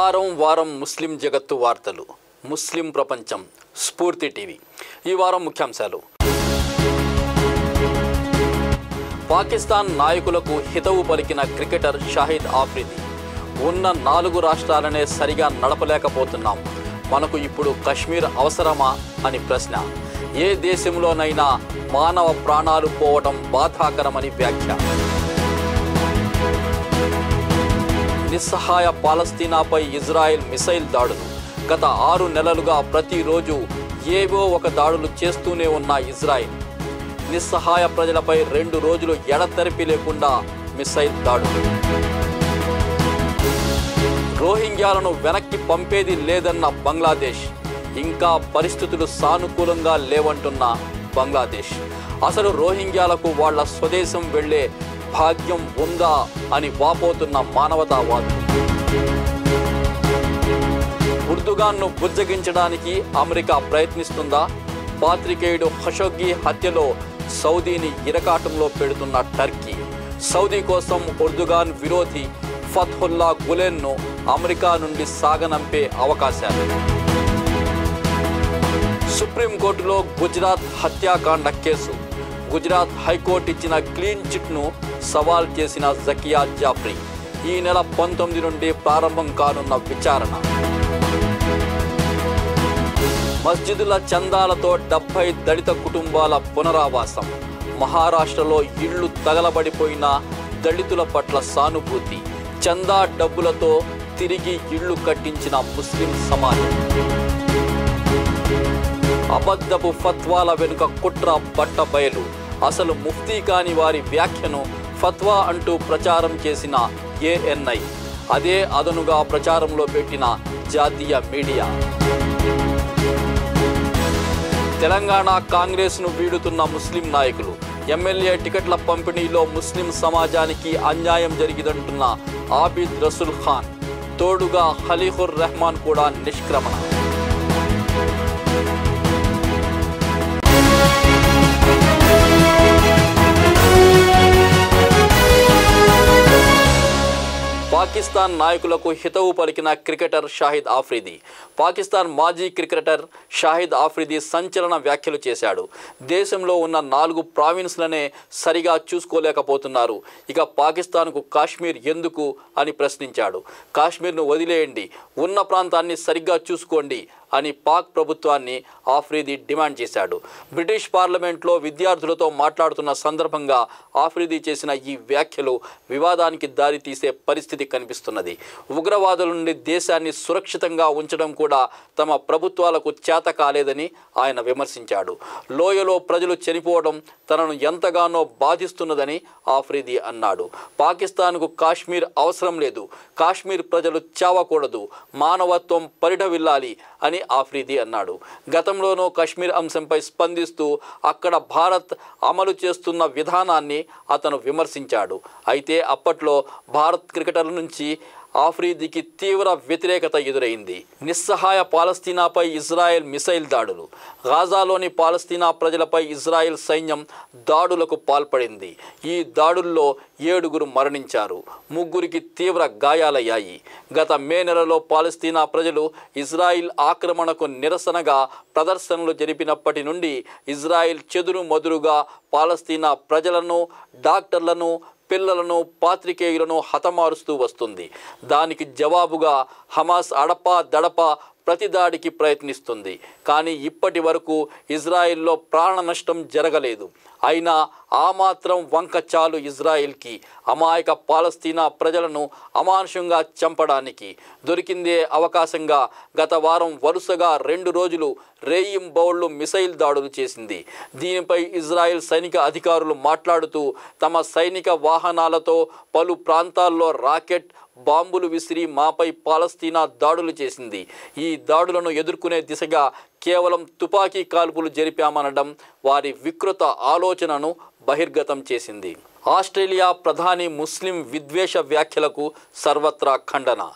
వారం వారం ముస్లిం జగత్తు వార్తలు ముస్లిం ప్రపంచం స్ఫూర్తి టీవీ ఈ వారం ముఖ్యాంశాలు పాకిస్తాన్ నాయకులకు హితవు పలికిన క్రికెటర్ షాహిద్ ఆఫ్రిది ఉన్న నాలుగు రాష్ట్రాలనే సరిగా నడపలేకపోతున్నాం మనకు ఇప్పుడు కశ్మీర్ అవసరమా అని ప్రశ్న ఏ దేశంలోనైనా మానవ ప్రాణాలు పోవటం బాధాకరమని వ్యాఖ్య నిస్సహాయ పాలస్తీనాపై ఇజ్రాయెల్ మిసైల్ దాడులు గత ఆరు నెలలుగా ప్రతిరోజు ఏవో ఒక దాడులు చేస్తూనే ఉన్న ఇజ్రాయెల్ నిస్సహాయ ప్రజలపై రెండు రోజులు ఎడతెరిపి లేకుండా మిసైల్ దాడులు రోహింగ్యాలను వెనక్కి పంపేది లేదన్న బంగ్లాదేశ్ ఇంకా పరిస్థితులు సానుకూలంగా లేవంటున్న బంగ్లాదేశ్ అసలు రోహింగ్యాలకు వాళ్ళ స్వదేశం వెళ్ళే భాగ్యం ఉందా అని వాపోతున్న మానవతావాదులు ఉర్దుగాన్ను బుజ్జగించడానికి అమెరికా ప్రయత్నిస్తుందా పాత్రికేయుడు ఖషోగ్గి హత్యలో సౌదీని ఇరకాటంలో పెడుతున్న టర్కీ సౌదీ కోసం ఉర్దుగాన్ విరోధి ఫత్హుల్లా గులెన్ను అమెరికా నుండి సాగనంపే అవకాశాలు సుప్రీంకోర్టులో గుజరాత్ హత్యాకాండ కేసు గుజరాత్ హైకోర్టు ఇచ్చిన క్లీన్ చిట్ను సవాల్ చేసిన జకియా జాఫ్రీ ఈ నెల పంతొమ్మిది నుండి ప్రారంభం కానున్న విచారణ మస్జిదుల చందాలతో డెబ్బై దళిత కుటుంబాల పునరావాసం మహారాష్ట్రలో ఇళ్లు తగలబడిపోయిన దళితుల పట్ల సానుభూతి చందా డబ్బులతో తిరిగి ఇళ్లు కట్టించిన ముస్లిం సమాజం అబద్ధపు ఫత్వాల వెనుక కుట్ర బట్ట బయలు అసలు ముఫ్తీ కాని వారి వ్యాఖ్యను ఫత్వా అంటూ ప్రచారం చేసిన ఏఎన్ఐ అదే అదనుగా ప్రచారంలో పెట్టిన జాతీయ మీడియా తెలంగాణ కాంగ్రెస్ను వీడుతున్న ముస్లిం నాయకులు ఎమ్మెల్యే టికెట్ల పంపిణీలో ముస్లిం సమాజానికి అన్యాయం జరిగిందంటున్న ఆబిద్ రసూల్ ఖాన్ తోడుగా ఖలీహుర్ రెహమాన్ కూడా నిష్క్రమణ పాకిస్తాన్ నాయకులకు హితవు పలికిన క్రికెటర్ షాహిద్ ఆఫ్రిది పాకిస్తాన్ మాజీ క్రికెటర్ షాహిద్ ఆఫ్రిది సంచలన వ్యాఖ్యలు చేశాడు దేశంలో ఉన్న నాలుగు ప్రావిన్స్లనే సరిగా చూసుకోలేకపోతున్నారు ఇక పాకిస్తాన్కు కాశ్మీర్ ఎందుకు అని ప్రశ్నించాడు కాశ్మీర్ను వదిలేయండి ఉన్న ప్రాంతాన్ని సరిగ్గా చూసుకోండి అని పాక్ ప్రభుత్వాన్ని ఆఫ్రిది డిమాండ్ చేశాడు బ్రిటిష్ పార్లమెంట్లో విద్యార్థులతో మాట్లాడుతున్న సందర్భంగా ఆఫ్రిది చేసిన ఈ వ్యాఖ్యలు వివాదానికి దారితీసే పరిస్థితి కనిపిస్తున్నది ఉగ్రవాదుల నుండి దేశాన్ని సురక్షితంగా ఉంచడం కూడా తమ ప్రభుత్వాలకు చేత కాలేదని ఆయన విమర్శించాడు లోయలో ప్రజలు చనిపోవడం తనను ఎంతగానో బాధిస్తున్నదని ఆఫ్రిది అన్నాడు పాకిస్తాన్కు కాశ్మీర్ అవసరం లేదు కాశ్మీర్ ప్రజలు చావకూడదు మానవత్వం పరిఢవిల్లాలి అని ఆఫ్రిది అన్నాడు గతంలోనూ కశ్మీర్ అంశంపై స్పందిస్తూ అక్కడ భారత్ అమలు చేస్తున్న విధానాన్ని అతను విమర్శించాడు అయితే అప్పట్లో భారత్ క్రికెటర్ల నుంచి ఆఫ్రీదీకి తీవ్ర వ్యతిరేకత ఎదురైంది నిస్సహాయ పాలస్తీనాపై ఇజ్రాయెల్ మిసైల్ దాడులు గాజాలోని పాలస్తీనా ప్రజలపై ఇజ్రాయెల్ సైన్యం దాడులకు పాల్పడింది ఈ దాడుల్లో ఏడుగురు మరణించారు ముగ్గురికి తీవ్ర గాయాలయ్యాయి గత మే నెలలో పాలస్తీనా ప్రజలు ఇజ్రాయిల్ ఆక్రమణకు నిరసనగా ప్రదర్శనలు జరిపినప్పటి నుండి ఇజ్రాయిల్ చెదురు మదురుగా పాలస్తీనా ప్రజలను డాక్టర్లను పిల్లలను పాత్రికేయులను హతమారుస్తూ వస్తుంది దానికి జవాబుగా హమాస్ అడపా దడప ప్రతిదాడికి ప్రయత్నిస్తుంది కానీ ఇప్పటి వరకు ఇజ్రాయిల్లో ప్రాణ నష్టం జరగలేదు అయినా ఆ మాత్రం వంక చాలు ఇజ్రాయిల్కి అమాయక పాలస్తీనా ప్రజలను అమానుషంగా చంపడానికి దొరికిందే అవకాశంగా గత వారం వరుసగా రెండు రోజులు రేయిం బౌళ్లు మిసైల్ దాడులు చేసింది దీనిపై ఇజ్రాయెల్ సైనిక అధికారులు మాట్లాడుతూ తమ సైనిక వాహనాలతో పలు ప్రాంతాల్లో రాకెట్ బాంబులు విసిరి మాపై పాలస్తీనా దాడులు చేసింది ఈ దాడులను ఎదుర్కొనే దిశగా కేవలం తుపాకీ కాల్పులు జరిపామనడం వారి వికృత ఆలోచనను బహిర్గతం చేసింది ఆస్ట్రేలియా ప్రధాని ముస్లిం విద్వేష వ్యాఖ్యలకు సర్వత్రా ఖండన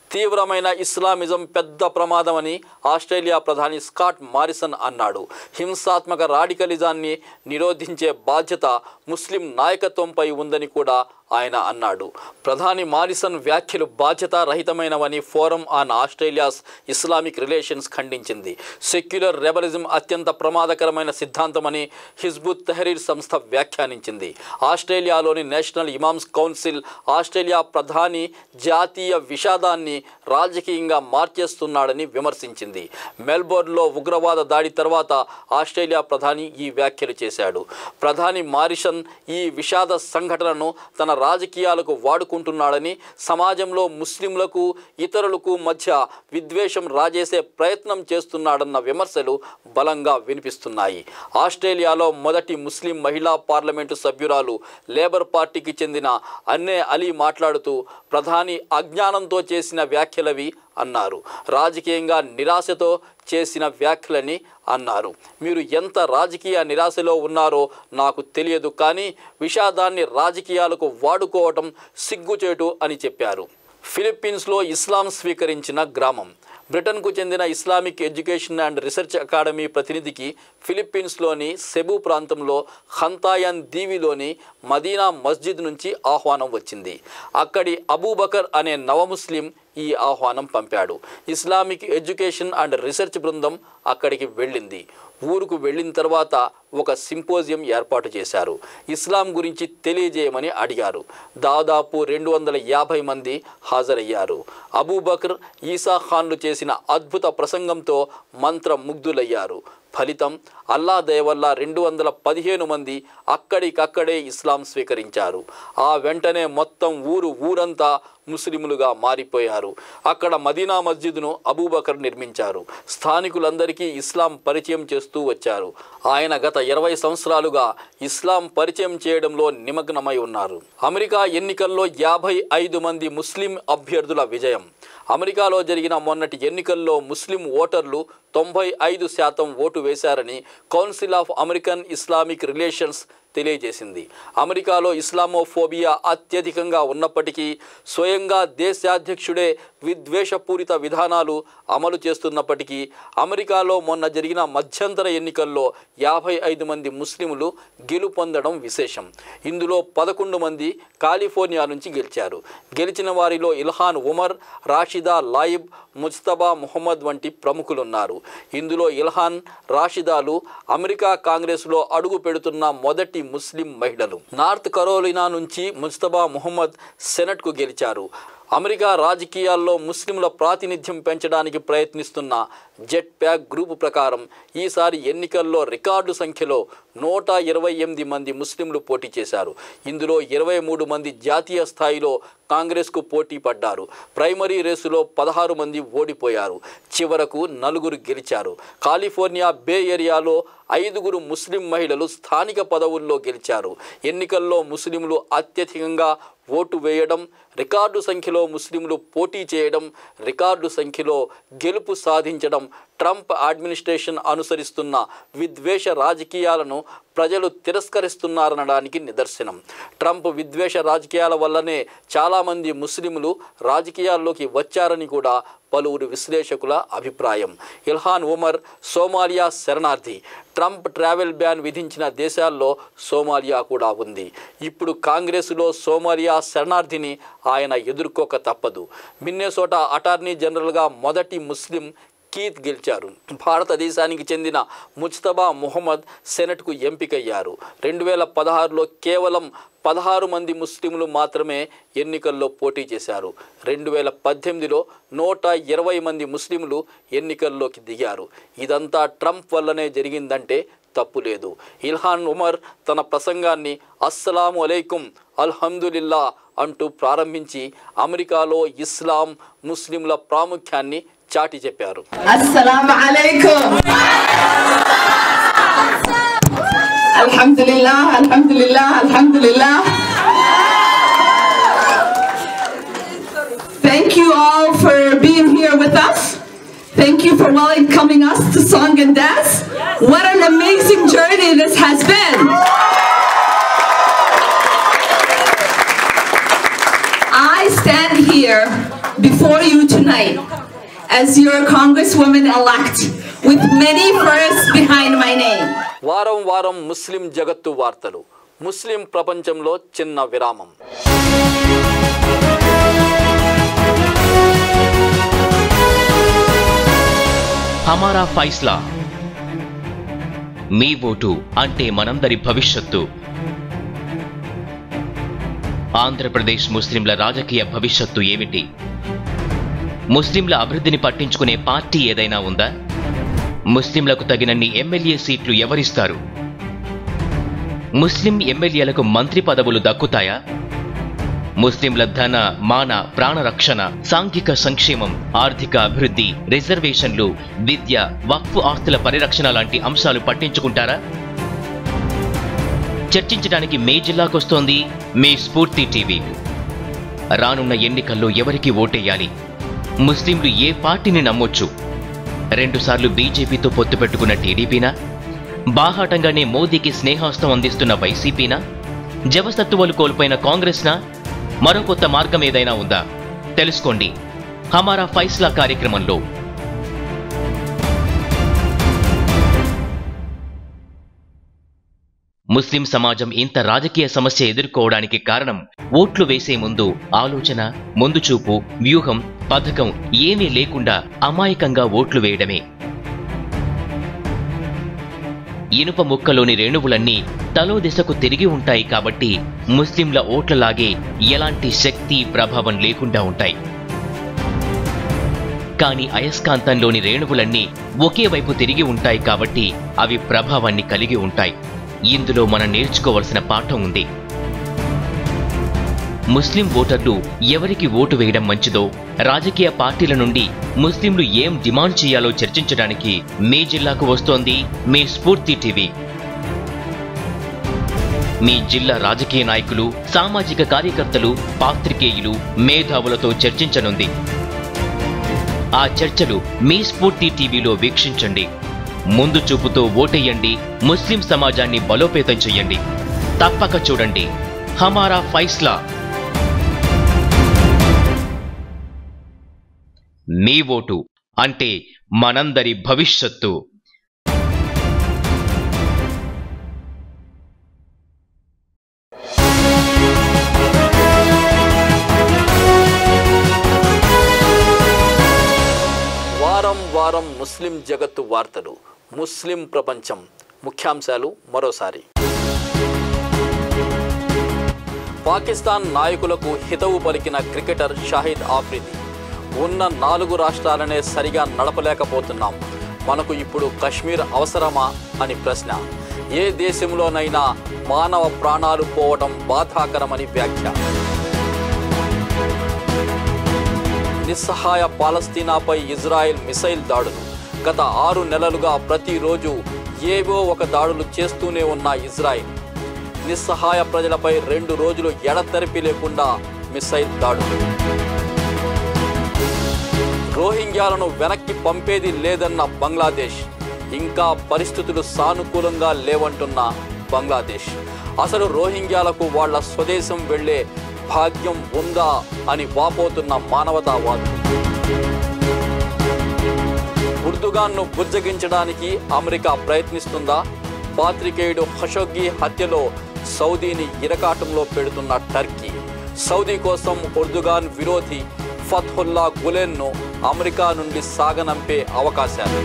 తీవ్రమైన ఇస్లామిజం పెద్ద ప్రమాదమని ఆస్ట్రేలియా ప్రధాని స్కాట్ మారిసన్ అన్నాడు హింసాత్మక రాడికలిజాన్ని నిరోధించే బాధ్యత ముస్లిం నాయకత్వంపై ఉందని కూడా ఆయన అన్నాడు ప్రధాని మారిసన్ వ్యాఖ్యలు బాధ్యతారహితమైనవని forum on Australia's Islamic relations ఖండించింది సెక్యులర్ రెబలిజం అత్యంత ప్రమాదకరమైన సిద్ధాంతమని హిజ్బుత్ తెహరీర్ సంస్థ వ్యాఖ్యానించింది ఆస్ట్రేలియాలోని నేషనల్ ఇమామ్స్ కౌన్సిల్ ఆస్ట్రేలియా ప్రధాని జాతీయ విషాదాన్ని రాజకీయంగా మార్చేస్తున్నాడని విమర్శించింది మెల్బోర్న్లో ఉగ్రవాద దాడి తర్వాత ఆస్ట్రేలియా ప్రధాని ఈ వ్యాఖ్యలు చేశాడు ప్రధాని మారిషన్ ఈ విషాద సంఘటనను తన రాజకీయాలకు వాడుకుంటున్నాడని సమాజంలో ముస్లింలకు ఇతరులకు మధ్య విద్వేషం రాజేసే ప్రయత్నం చేస్తున్నాడన్న విమర్శలు బలంగా వినిపిస్తున్నాయి ఆస్ట్రేలియాలో మొదటి ముస్లిం మహిళా పార్లమెంటు సభ్యురాలు లేబర్ పార్టీకి చెందిన అన్నే అలీ మాట్లాడుతూ ప్రధాని అజ్ఞానంతో చేసిన వ్యాఖ్యలవి అన్నారు రాజకీయంగా నిరాశతో చేసిన వ్యాఖ్యలని అన్నారు మీరు ఎంత రాజకీయ నిరాశలో ఉన్నారో నాకు తెలియదు కానీ విషాదాన్ని రాజకీయాలకు వాడుకోవటం సిగ్గుచేటు అని చెప్పారు ఫిలిప్పీన్స్లో ఇస్లాం స్వీకరించిన గ్రామం బ్రిటన్కు చెందిన Islamic education and research academy ప్రతినిధికి ఫిలిప్పీన్స్లోని సెబు ప్రాంతంలో హంతాయన్ దీవిలోని మదీనా మస్జిద్ నుంచి ఆహ్వానం వచ్చింది అక్కడి అబూబకర్ అనే నవముస్లిం ఈ ఆహ్వానం పంపాడు ఇస్లామిక్ ఎడ్యుకేషన్ అండ్ రీసెర్చ్ బృందం అక్కడికి వెళ్ళింది ఊరుకు వెళ్ళిన తర్వాత ఒక సింపోజియం ఏర్పాటు చేశారు ఇస్లాం గురించి తెలియజేయమని అడిగారు దాదాపు రెండు వందల యాభై మంది హాజరయ్యారు అబూబకర్ ఈసా ఖాన్లు చేసిన అద్భుత ప్రసంగంతో మంత్రముగ్ధులయ్యారు ఫలితం అల్లా దయ వల్ల రెండు వందల పదిహేను మంది అక్కడికక్కడే ఇస్లాం స్వీకరించారు ఆ వెంటనే మొత్తం ఊరు ఊరంతా ముస్లిములుగా మారిపోయారు అక్కడ మదీనా మస్జిద్ను అబూబకర్ నిర్మించారు స్థానికులందరికీ ఇస్లాం పరిచయం చేస్తూ వచ్చారు ఆయన గత ఇరవై సంవత్సరాలుగా ఇస్లాం పరిచయం చేయడంలో నిమగ్నమై ఉన్నారు అమెరికా ఎన్నికల్లో యాభై ఐదు మంది ముస్లిం అభ్యర్థుల విజయం అమెరికాలో జరిగిన మొన్నటి ఎన్నికల్లో ముస్లిం ఓటర్లు తొంభై ఐదు శాతం ఓటు వేశారని council of American Islamic relations తెలియజేసింది అమెరికాలో ఇస్లామోఫోబియా అత్యధికంగా ఉన్నప్పటికీ స్వయంగా దేశాధ్యక్షుడే విద్వేషపూరిత విధానాలు అమలు చేస్తున్నప్పటికీ అమెరికాలో మొన్న జరిగిన మధ్యంతర ఎన్నికల్లో యాభై ఐదు మంది ముస్లింలు గెలుపొందడం విశేషం ఇందులో పదకొండు మంది కాలిఫోర్నియా నుంచి గెలిచారు గెలిచిన వారిలో Ilhan Omar Rashida Tlaib Mujtaba Muhammad వంటి ప్రముఖులున్నారు ఇందులో ఇల్హాన్ రాషిదాలు అమెరికా కాంగ్రెస్లో అడుగు పెడుతున్న మొదటి ముస్లిం మహిళలు నార్త్ కరోలినా నుంచి ముజ్తబా ముహమ్మద్ సెనెట్కు గెలిచారు అమెరికా రాజకీయాల్లో ముస్లింల ప్రాతినిధ్యం పెంచడానికి ప్రయత్నిస్తున్న జెట్ ప్యాక్ గ్రూపు ప్రకారం ఈసారి ఎన్నికల్లో రికార్డు సంఖ్యలో నూట ఇరవై ఎనిమిది మంది ముస్లింలు పోటీ చేశారు ఇందులో ఇరవై మూడు మంది జాతీయ స్థాయిలో కాంగ్రెస్కు పోటీ పడ్డారు ప్రైమరీ రేసులో పదహారు మంది ఓడిపోయారు చివరకు నలుగురు గెలిచారు కాలిఫోర్నియా బే ఏరియాలో ఐదుగురు ముస్లిం మహిళలు స్థానిక పదవుల్లో గెలిచారు ఎన్నికల్లో ముస్లింలు అత్యధికంగా ఓటు వేయడం రికార్డు సంఖ్యలో ముస్లింలు పోటీ చేయడం రికార్డు సంఖ్యలో గెలుపు సాధించడం ట్రంప్ అడ్మినిస్ట్రేషన్ అనుసరిస్తున్న విద్వేష రాజకీయాలను ప్రజలు తిరస్కరిస్తున్నారనడానికి నిదర్శనం ట్రంప్ విద్వేష రాజకీయాల వల్లనే చాలామంది ముస్లింలు రాజకీయాల్లోకి వచ్చారని కూడా పలువురు విశ్లేషకుల అభిప్రాయం ఇల్హాన్ ఉమర్ సోమాలియా శరణార్థి ట్రంప్ ట్రావెల్ బ్యాన్ విధించిన దేశాల్లో సోమాలియా కూడా ఉంది ఇప్పుడు కాంగ్రెసులో సోమాలియా శరణార్థిని ఆయన ఎదుర్కోక తప్పదు మిన్నెసోటా అటార్నీ జనరల్గా మొదటి ముస్లిం కీత్ గెలిచారు భారతదేశానికి చెందిన ముజ్తబా ముహమ్మద్ సెనెట్కు ఎంపికయ్యారు రెండు వేల పదహారులో కేవలం పదహారు మంది ముస్లింలు మాత్రమే ఎన్నికల్లో పోటీ చేశారు రెండు వేల పద్దెనిమిదిలో నూట ఇరవై మంది ముస్లింలు ఎన్నికల్లోకి దిగారు ఇదంతా ట్రంప్ వల్లనే జరిగిందంటే తప్పు లేదు ఇల్హాన్ ఉమర్ తన ప్రసంగాన్ని అస్సలాము అలైకుం అల్హమ్దులిల్లా అంటూ ప్రారంభించి అమెరికాలో ఇస్లాం ముస్లింల ప్రాముఖ్యాన్ని చాటి చెప్పారు السلام عليكم الحمد لله الحمد لله الحمد لله Thank you all for being here with us. Thank you for welcoming us to Song and Dance. What an amazing journey this has been. I stand here before before you tonight as your Congresswoman elect with many firsts behind my name. వారం వారం ముస్లిం జగత్తు వార్తలు ముస్లిం ప్రపంచంలో చిన్న విరామం హమారా ఫైస్లా మీ vote అంటే మనందరి భవిష్యత్తు ఆంధ్రప్రదేశ్ ముస్లింల రాజకీయ భవిష్యత్తు ఏమిటి ముస్లింల అభివృద్ధిని పట్టించుకునే పార్టీ ఏదైనా ఉందా ముస్లింలకు తగినన్ని ఎమ్మెల్యే సీట్లు ఎవరిస్తారు ముస్లిం ఎమ్మెల్యేలకు మంత్రి పదవులు దక్కుతాయా ముస్లింల ధన మాన ప్రాణరక్షణ సాంఘిక సంక్షేమం ఆర్థిక అభివృద్ధి రిజర్వేషన్లు విద్య వక్ఫ్ ఆస్తుల పరిరక్షణ లాంటి అంశాలు పట్టించుకుంటారా చర్చించడానికి మే జిల్లాకొస్తోంది మీ స్ఫూర్తి టీవీ రానున్న ఎన్నికల్లో ఎవరికి ఓటేయాలి ముస్లింలు ఏ పార్టీని నమ్మొచ్చు రెండుసార్లు బీజేపీతో పొత్తు పెట్టుకున్న టీడీపీనా బాహాటంగానే మోదీకి స్నేహాస్తం అందిస్తున్న వైసీపీనా జవసత్తువలు కోల్పోయిన కాంగ్రెస్నా మరో కొత్త మార్గం ఏదైనా ఉందా తెలుసుకోండి హమారా ఫైస్లా కార్యక్రమంలో ముస్లిం సమాజం ఇంత రాజకీయ సమస్య ఎదుర్కోవడానికి కారణం ఓట్లు వేసే ముందు ఆలోచన ముందు చూపు వ్యూహం పథకం ఏమీ లేకుండా అమాయకంగా ఓట్లు వేయడమే ఇనుప ముక్కలోని రేణువులన్నీ తలో దిశకు తిరిగి ఉంటాయి కాబట్టి ముస్లింల ఓట్లలాగే ఎలాంటి శక్తి ప్రభావం లేకుండా ఉంటాయి కానీ అయస్కాంతంలోని రేణువులన్నీ ఒకే వైపు తిరిగి ఉంటాయి కాబట్టి అవి ప్రభావాన్ని కలిగి ఉంటాయి ఇందులో మనం నేర్చుకోవలసిన పాఠం ఉంది ముస్లిం ఓటర్లు ఎవరికి ఓటు వేయడం మంచిదో రాజకీయ పార్టీల నుండి ముస్లింలు ఏం డిమాండ్ చేయాలో చర్చించడానికి మీ జిల్లాకు వస్తోంది మీ స్ఫూర్తి టీవీ మీ జిల్లా రాజకీయ నాయకులు సామాజిక కార్యకర్తలు పాత్రికేయులు మేధావులతో చర్చించనుంది ఆ చర్చలు మీ స్ఫూర్తి టీవీలో వీక్షించండి ముందు చూపుతో ఓటేయండి ముస్లిం సమాజాన్ని బలోపేతం చెయ్యండి తప్పక చూడండి హమారా ఫైస్లా మీ ఓటు అంటే మనందరి భవిష్యత్తు వారం వారం ముస్లిం జగత్తు వార్తలు ముస్లిం ప్రపంచం ముఖ్యాంశాలు మరోసారి పాకిస్తాన్ నాయకులకు హితవు పలికిన క్రికెటర్ షాహిద్ ఆఫ్రిది ఉన్న నాలుగు రాష్ట్రాలనే సరిగా నడపలేకపోతున్నాం మనకు ఇప్పుడు కశ్మీర్ అవసరమా అని ప్రశ్న ఏ దేశంలోనైనా మానవ ప్రాణాలు పోవడం బాధాకరమని వ్యాఖ్య నిస్సహాయ పాలస్తీనాపై ఇజ్రాయెల్ మిసైల్ దాడులు గత ఆరు నెలలుగా ప్రతిరోజు ఏవో ఒక దాడులు చేస్తూనే ఉన్న ఇజ్రాయెల్ నిస్సహాయ ప్రజలపై రెండు రోజులు ఎడతెరిపి లేకుండా మిసైల్ దాడులు రోహింగ్యాలను వెనక్కి పంపేది లేదన్న బంగ్లాదేశ్ ఇంకా పరిస్థితులు సానుకూలంగా లేవంటున్న బంగ్లాదేశ్ అసలు రోహింగ్యాలకు వాళ్ళ స్వదేశం వెళ్లే భాగ్యం ఉందా అని వాపోతున్న మానవతావాదులు ఉర్దుగాన్ను బుజ్జగించడానికి అమెరికా ప్రయత్నిస్తుందా పాత్రికేయుడు ఖషోగ్గి హత్యలో సౌదీని ఇరకాటంలో పెడుతున్న టర్కీ సౌదీ కోసం ఉర్దుగాన్ విరోధి ఫత్హుల్లా గులెన్ను అమెరికా నుండి సాగనంపే అవకాశాలు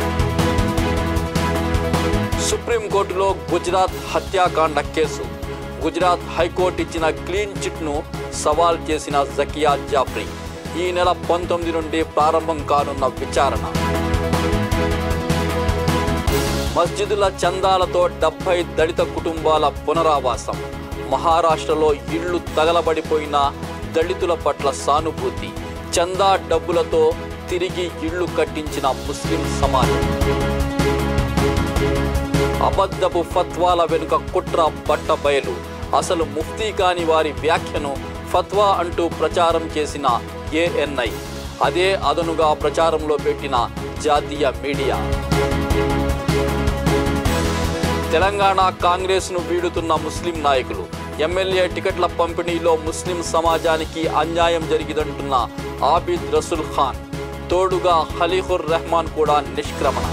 సుప్రీంకోర్టులో గుజరాత్ హత్యాకాండ కేసు గుజరాత్ హైకోర్టు ఇచ్చిన క్లీన్ చిట్ను సవాల్ చేసిన జకియా జాఫ్రీ ఈ నెల పంతొమ్మిది నుండి ప్రారంభం కానున్న విచారణ మస్జిదుల చందాలతో డెబ్బై దళిత కుటుంబాల పునరావాసం మహారాష్ట్రలో ఇళ్లు తగలబడిపోయిన దళితుల పట్ల సానుభూతి చందా డబ్బులతో తిరిగి ఇళ్లు కట్టించిన ముస్లిం సమాజం అబద్ధపు ఫత్వాల వెనుక కుట్ర బట్ట బయలు అసలు ముఫ్తీ కాని వారి వ్యాఖ్యను ఫత్వా అంటూ ప్రచారం చేసిన ఏఎన్ఐ అదే అదనుగా ప్రచారంలో పెట్టిన జాతీయ మీడియా తెలంగాణ కాంగ్రెస్ను వీడుతున్న ముస్లిం నాయకులు ఎమ్మెల్యే టికెట్ల పంపిణీలో ముస్లిం సమాజానికి అన్యాయం జరిగిందంటున్న ఆబిద్ రసూల్ ఖాన్ తోడుగా ఖలీహుర్ రెహమాన్ కూడా నిష్క్రమణ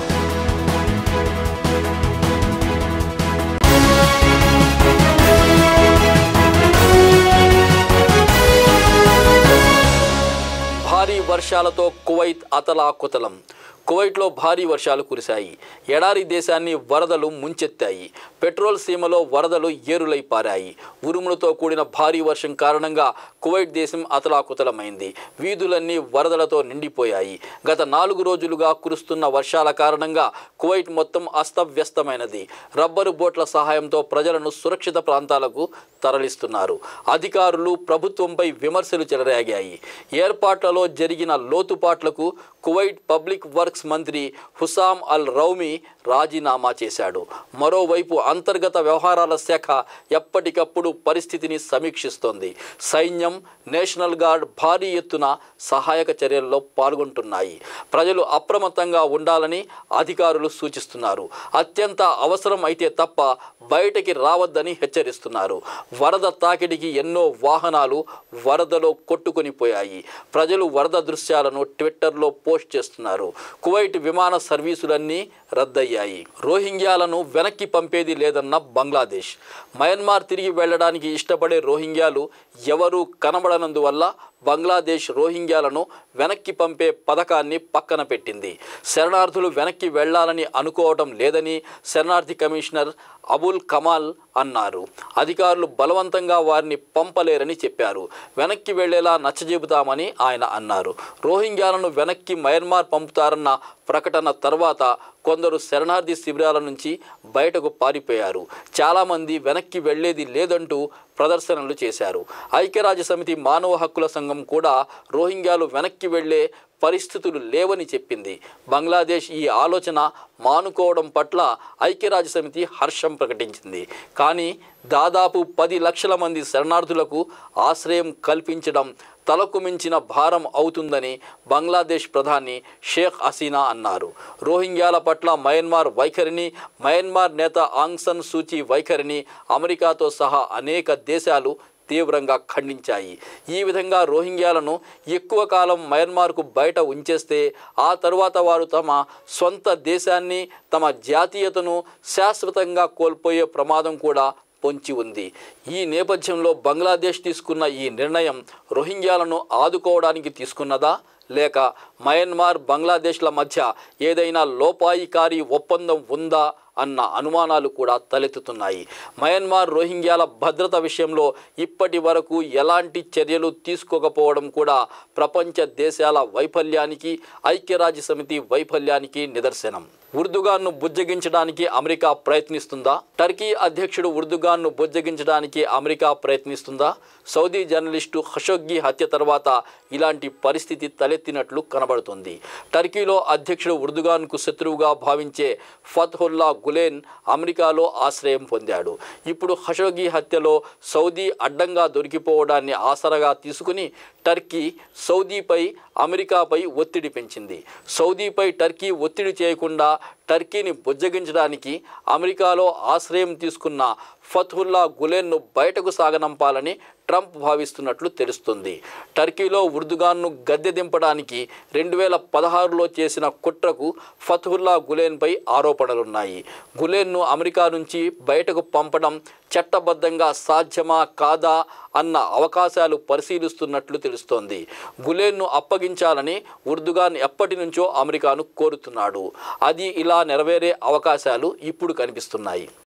భారీ వర్షాలతో కువైత్ అతలాకుతలం కువైట్లో భారీ వర్షాలు కురిశాయి ఎడారి దేశాన్ని వరదలు ముంచెత్తాయి పెట్రోల్ సీమలో వరదలు ఏరులై పారాయి ఉరుములతో కూడిన భారీ వర్షం కారణంగా కువైట్ దేశం అతలాకుతలమైంది వీధులన్నీ వరదలతో నిండిపోయాయి గత నాలుగు రోజులుగా కురుస్తున్న వర్షాల కారణంగా కువైట్ మొత్తం అస్తవ్యస్తమైనది రబ్బరు బోట్ల సహాయంతో ప్రజలను సురక్షిత ప్రాంతాలకు తరలిస్తున్నారు అధికారులు ప్రభుత్వంపై విమర్శలు చెలరేగాయి ఏర్పాట్లలో జరిగిన లోతుపాట్లకు కువైట్ పబ్లిక్ వర్క్స్ మంత్రి హుసాం అల్ రౌమి రాజీనామా చేశాడు మరోవైపు అంతర్గత వ్యవహారాల శాఖ ఎప్పటికప్పుడు పరిస్థితిని సమీక్షిస్తోంది సైన్యం నేషనల్ గార్డ్ భారీ ఎత్తున సహాయక చర్యల్లో పాల్గొంటున్నాయి ప్రజలు అప్రమత్తంగా ఉండాలని అధికారులు సూచిస్తున్నారు అత్యంత అవసరం అయితే తప్ప బయటకి రావద్దని హెచ్చరిస్తున్నారు వరద తాకిడికి ఎన్నో వాహనాలు వరదలో కొట్టుకొని పోయాయి ప్రజలు వరద దృశ్యాలను ట్విట్టర్లో పోస్ట్ చేస్తున్నారు కువైట్ విమాన సర్వీసులన్నీ రద్దయ్యాయి రోహింగ్యాలను వెనక్కి పంపేది లేదన్న బంగ్లాదేశ్ మయన్మార్ తిరిగి వెళ్ళడానికి ఇష్టపడే రోహింగ్యాలు ఎవరూ కనబడనందువల్ల బంగ్లాదేశ్ రోహింగ్యాలను వెనక్కి పంపే పథకాన్ని పక్కన పెట్టింది శరణార్థులు వెనక్కి వెళ్ళాలని అనుకోవటం లేదని శరణార్థి కమిషనర్ అబుల్ కమాల్ అన్నారు అధికారులు బలవంతంగా వారిని పంపలేరని చెప్పారు వెనక్కి వెళ్లేలా నచ్చజెబుతామని ఆయన అన్నారు రోహింగ్యాలను వెనక్కి మయన్మార్ పంపుతారన్న ప్రకటన తర్వాత కొందరు శరణార్థి శిబిరాల నుంచి బయటకు పారిపోయారు చాలామంది వెనక్కి వెళ్లేది లేదంటూ ప్రదర్శనలు చేశారు ఐక్యరాజ్య సమితి మానవ హక్కుల సంఘం కూడా రోహింగ్యాలు వెనక్కి వెళ్లే పరిస్థితులు లేవని చెప్పింది బంగ్లాదేశ్ ఈ ఆలోచన మానుకోవడం పట్ల ఐక్యరాజ్య సమితి హర్షం ప్రకటించింది కానీ దాదాపు పది లక్షల మంది శరణార్థులకు ఆశ్రయం కల్పించడం తలకు మించిన భారం అవుతుందని బంగ్లాదేశ్ ప్రధాని షేక్ హసీనా అన్నారు రోహింగ్యాల పట్ల మయన్మార్ వైఖరిని మయన్మార్ నేత ఆంగ్ సన్ సూచీ వైఖరిని అమెరికాతో సహా అనేక దేశాలు తీవ్రంగా ఖండించాయి ఈ విధంగా రోహింగ్యాలను ఎక్కువ కాలం మయన్మార్కు బయట ఉంచేస్తే ఆ తరువాత వారు తమ సొంత దేశాన్ని తమ జాతీయతను శాశ్వతంగా కోల్పోయే ప్రమాదం కూడా పొంచి ఉంది ఈ నేపథ్యంలో బంగ్లాదేశ్ తీసుకున్న ఈ నిర్ణయం రోహింగ్యాలను ఆదుకోవడానికి తీసుకున్నదా లేక మయన్మార్ బంగ్లాదేశ్ల మధ్య ఏదైనా లోపాయికారి ఒప్పందం ఉందా అన్న అనుమానాలు కూడా తలెత్తుతున్నాయి మయన్మార్ రోహింగ్యాల భద్రత విషయంలో ఇప్పటి వరకు ఎలాంటి చర్యలు తీసుకోకపోవడం కూడా ప్రపంచ దేశాల వైఫల్యానికి ఐక్యరాజ్య సమితి వైఫల్యానికి నిదర్శనం ఉర్దుగాన్ను బుజ్జగించడానికి అమెరికా ప్రయత్నిస్తుందా టర్కీ అధ్యక్షుడు ఉర్దుగాన్ను బుజ్జగించడానికి అమెరికా ప్రయత్నిస్తుందా సౌదీ జర్నలిస్టు ఖషోగ్గి హత్య తర్వాత ఇలాంటి పరిస్థితి తలెత్తినట్లు కనబడుతుంది టర్కీలో అధ్యక్షుడు ఉర్దుగాన్కు శత్రువుగా భావించే ఫత్హుల్లా గులేన్ అమెరికాలో ఆశ్రయం పొందాడు ఇప్పుడు ఖషోగి హత్యలో సౌదీ అడ్డంగా దొరికిపోవడాన్ని ఆసరగా తీసుకుని టర్కీ సౌదీపై అమెరికాపై ఒత్తిడి పెంచింది సౌదీపై టర్కీ ఒత్తిడి చేయకుండా టర్కీని బుజ్జగించడానికి అమెరికాలో ఆశ్రయం తీసుకున్న ఫత్హుల్లా గులేన్ను బయటకు సాగనంపాలని ట్రంప్ భావిస్తున్నట్లు తెలుస్తుంది టర్కీలో ఉర్దుగాన్ను గద్దె దింపడానికి రెండు వేల పదహారులో చేసిన కుట్రకు ఫత్హుల్లా గులేన్పై ఆరోపణలున్నాయి గులేన్ను అమెరికా నుంచి బయటకు పంపడం చట్టబద్ధంగా సాధ్యమా కాదా అన్న అవకాశాలు పరిశీలిస్తున్నట్లు తెలుస్తోంది గులేన్ను అప్పగించాలని ఉర్దుగాన్ ఎప్పటి నుంచో అమెరికాను కోరుతున్నాడు అది ఇలా నెరవేరే అవకాశాలు ఇప్పుడు కనిపిస్తున్నాయి